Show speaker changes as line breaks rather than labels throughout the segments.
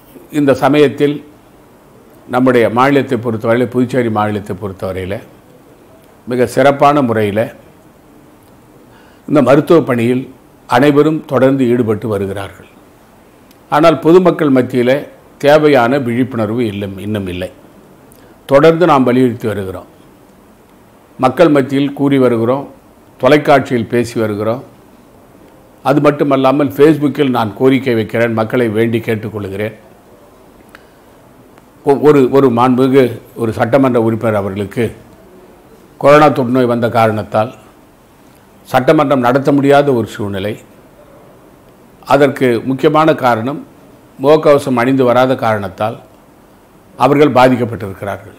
இந்த சமயத்தில் நம்முடைய மாநிலத்தை பொறுத்தவரையில் புதுச்சேரி மாநிலத்தை பொறுத்தவரையில் மிக சிறப்பான முறையில் இந்த மருத்துவ பணியில் அனைவரும் தொடர்ந்து ஈடுபட்டு வருகிறார்கள் ஆனால் பொதுமக்கள் மத்தியில் தேவையான விழிப்புணர்வு இல்லை இன்னும் இல்லை தொடர்ந்து நாம் வலியுறுத்தி வருகிறோம் மக்கள் மத்தியில் கூறி வருகிறோம் தொலைக்காட்சியில் பேசி வருகிறோம் அது மட்டுமல்லாமல் ஃபேஸ்புக்கில் நான் கோரிக்கை வைக்கிறேன் மக்களை வேண்டி கேட்டுக்கொள்கிறேன் ஒ- ஒரு ஒரு மாண்புமிகு ஒரு சட்டமன்ற உறுப்பினர் அவர்களுக்கு கொரோனா தொற்றுநோய் வந்த காரணத்தால் சட்டமன்றம் நடத்த முடியாத ஒரு சூழ்நிலை அதற்கு முக்கியமான காரணம் முகக்கவசம் அணிந்து வராத காரணத்தால் அவர்கள் பாதிக்கப்பட்டிருக்கிறார்கள்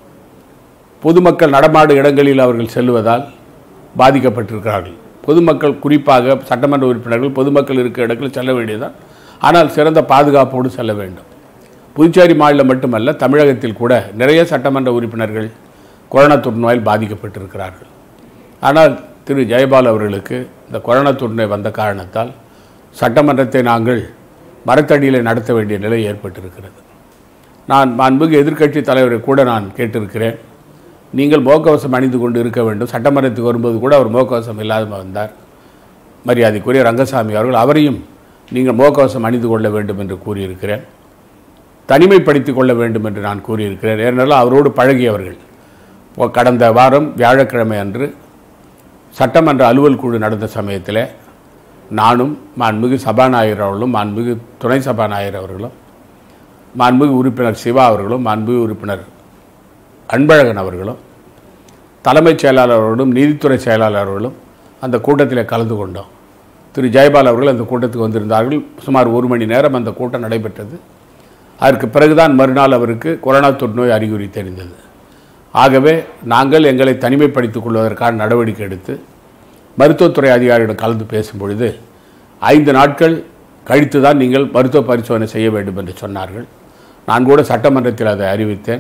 பொதுமக்கள் நடமாடும் இடங்களில் அவர்கள் செல்வதால் பாதிக்கப்பட்டிருக்கிறார்கள் பொதுமக்கள் குறிப்பாக சட்டமன்ற உறுப்பினர்கள் பொதுமக்கள் இருக்கிற இடங்களில் செல்ல வேண்டியதுதான் ஆனால் சிறந்த பாதுகாப்போடு செல்ல வேண்டும் புதுச்சேரி மாநிலம் மட்டுமல்ல தமிழகத்தில் கூட நிறைய சட்டமன்ற உறுப்பினர்கள் கொரோனா தொற்றுநோயால் பாதிக்கப்பட்டிருக்கிறார்கள் ஆனால் திரு ஜெயபால் அவர்களுக்கு இந்த கொரோனா தொற்றுநோய் வந்த காரணத்தால் சட்டமன்றத்தை நாங்கள் மரத்தடியில் நடத்த வேண்டிய நிலை ஏற்பட்டிருக்கிறது நான் மாண்புமிகு எதிர்க்கட்சி தலைவரை கூட நான் கேட்டிருக்கிறேன் நீங்கள் முகக்கவசம் அணிந்து கொண்டு இருக்க வேண்டும் சட்டமன்றத்துக்கு வரும்போது கூட அவர் முகக்கவசம் இல்லாத வந்தார் மரியாதைக்குரிய ரங்கசாமி அவர்கள் அவரையும் நீங்கள் முகக்கவசம் அணிந்து கொள்ள வேண்டும் என்று கூறியிருக்கிறேன் தனிமைப்படுத்திக் கொள்ள வேண்டும் என்று நான் கூறியிருக்கிறேன் ஏனென்றால் அவரோடு பழகியவர்கள் இப்போ கடந்த வாரம் வியாழக்கிழமை அன்று சட்டமன்ற அலுவல் குழு நடந்த சமயத்தில் நானும் மாண்புமிகு சபாநாயகர் அவர்களும் மாண்புமிகு துணை சபாநாயகர் அவர்களும் மாண்புமிகு உறுப்பினர் சிவா அவர்களும் மாண்புமிகு உறுப்பினர் அன்பழகன் அவர்களும் தலைமைச் செயலாளர் அவர்களும் நீதித்துறை செயலாளர் அவர்களும் அந்த கூட்டத்தில் கலந்து கொண்டோம் திரு ஜெயபால் அவர்கள் அந்த கூட்டத்துக்கு வந்திருந்தார்கள் சுமார் ஒரு மணி நேரம் அந்த கூட்டம் நடைபெற்றது அதற்கு பிறகுதான் மறுநாள் அவருக்கு கொரோனா தொற்றுநோய் அறிகுறி தெரிந்தது ஆகவே நாங்கள் எங்களை தனிமைப்படுத்திக் கொள்வதற்கான நடவடிக்கை எடுத்து மருத்துவத்துறை அதிகாரியிடம் கலந்து பேசும் பொழுது ஐந்து நாட்கள் கழித்து தான் நீங்கள் மருத்துவ பரிசோதனை செய்ய வேண்டும் என்று சொன்னார்கள் நான் கூட சட்டமன்றத்தில் அதை அறிவித்தேன்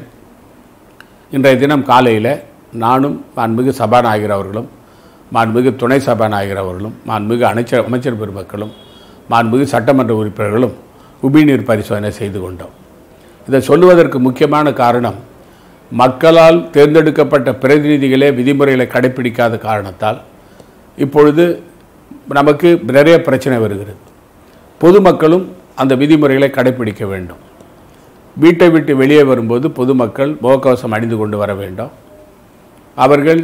இன்றைய தினம் காலையில் நானும் மாண்புமிகு சபாநாயகர் அவர்களும் மாண்புமிகு துணை சபாநாயகர் அவர்களும் மாண்புமிகு அமைச்சர் அமைச்சர் பெருமக்களும் மாண்புமிகு சட்டமன்ற உறுப்பினர்களும் உபிநீர் பரிசோதனை செய்து கொண்டோம் இதை சொல்லுவதற்கு முக்கியமான காரணம் மக்களால் தேர்ந்தெடுக்கப்பட்ட பிரதிநிதிகளே விதிமுறைகளை கடைப்பிடிக்காத காரணத்தால் இப்பொழுது நமக்கு நிறைய பிரச்சனை வருகிறது பொதுமக்களும் அந்த விதிமுறைகளை கடைப்பிடிக்க வேண்டும் வீட்டை விட்டு வெளியே வரும்போது பொதுமக்கள் முகக்கவசம் அணிந்து கொண்டு வர வேண்டும் அவர்கள்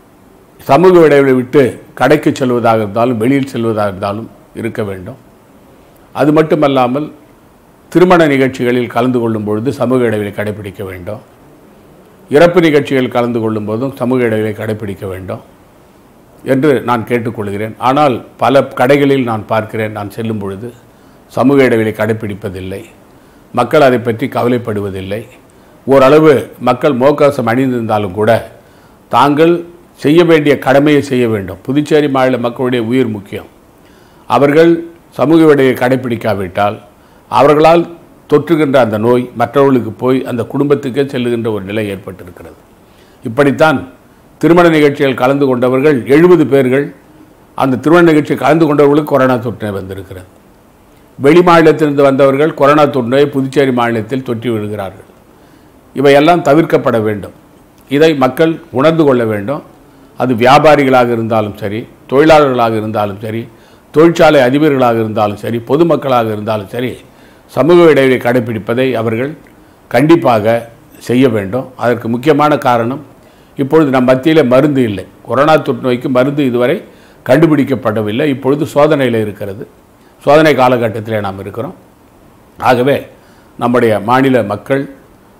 சமூக இடைவெளி விட்டு கடைக்கு செல்வதாக இருந்தாலும் வெளியில் செல்வதாக இருந்தாலும் இருக்க வேண்டும் அது மட்டுமல்லாமல் திருமண நிகழ்ச்சிகளில் கலந்து கொள்ளும் பொழுது சமூக இடைவெளி கடைபிடிக்க வேண்டும் இறப்பு நிகழ்ச்சிகள் கலந்து கொள்ளும் போதும் சமூக இடைவெளி கடைபிடிக்க வேண்டும் என்று நான் கேட்டுக்கொள்கிறேன் ஆனால் பல கடைகளில் நான் பார்க்கிறேன் நான் செல்லும் பொழுது சமூக இடைவெளி கடைபிடிப்பதில்லை மக்கள் அதை பற்றி கவலைப்படுவதில்லை ஓரளவு மக்கள் முகக்கவசம் அணிந்திருந்தாலும் கூட தாங்கள் செய்ய வேண்டிய கடமையை செய்ய வேண்டும் புதுச்சேரி மாநில மக்களுடைய உயிர் முக்கியம் அவர்கள் சமூக இடையை கடைபிடிக்காவிட்டால் அவர்களால் தொற்றுகின்ற அந்த நோய் மற்றவர்களுக்கு போய் அந்த குடும்பத்துக்கே செல்லுகின்ற ஒரு நிலை ஏற்பட்டிருக்கிறது இப்படித்தான் திருமண நிகழ்ச்சியில் கலந்து கொண்டவர்கள் எழுபது பேர்கள் அந்த திருமண நிகழ்ச்சியில் கலந்து கொண்டவர்களுக்கு கொரோனா தொற்று வந்திருக்கிறது வெளி மாநிலத்திலிருந்து வந்தவர்கள் கொரோனா தொற்றை புதுச்சேரி மாநிலத்தில் தொற்றி விடுகிறார்கள் இவையெல்லாம் தவிர்க்கப்பட வேண்டும் இதை மக்கள் உணர்ந்து கொள்ள வேண்டும் அது வியாபாரிகளாக இருந்தாலும் சரி தொழிலாளர்களாக இருந்தாலும் சரி தொழிற்சாலை அதிபர்களாக இருந்தாலும் சரி பொதுமக்களாக இருந்தாலும் சரி சமூக இடைவெளி கடைபிடிப்பதை அவர்கள் கண்டிப்பாக செய்ய வேண்டும் அதற்கு முக்கியமான காரணம் இப்பொழுது நம் மத்தியில் மருந்து இல்லை கொரோனா தொற்று நோய்க்கு மருந்து இதுவரை கண்டுபிடிக்கப்படவில்லை இப்பொழுது சோதனையில் இருக்கிறது சோதனை காலகட்டத்தில் நாம் இருக்கிறோம் ஆகவே நம்முடைய மாநில மக்கள்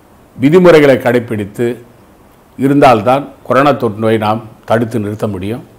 விதிமுறைகளை கடைப்பிடித்து இருந்தால்தான் கொரோனா தொற்று நோயை நாம் தடுத்து நிறுத்த முடியும்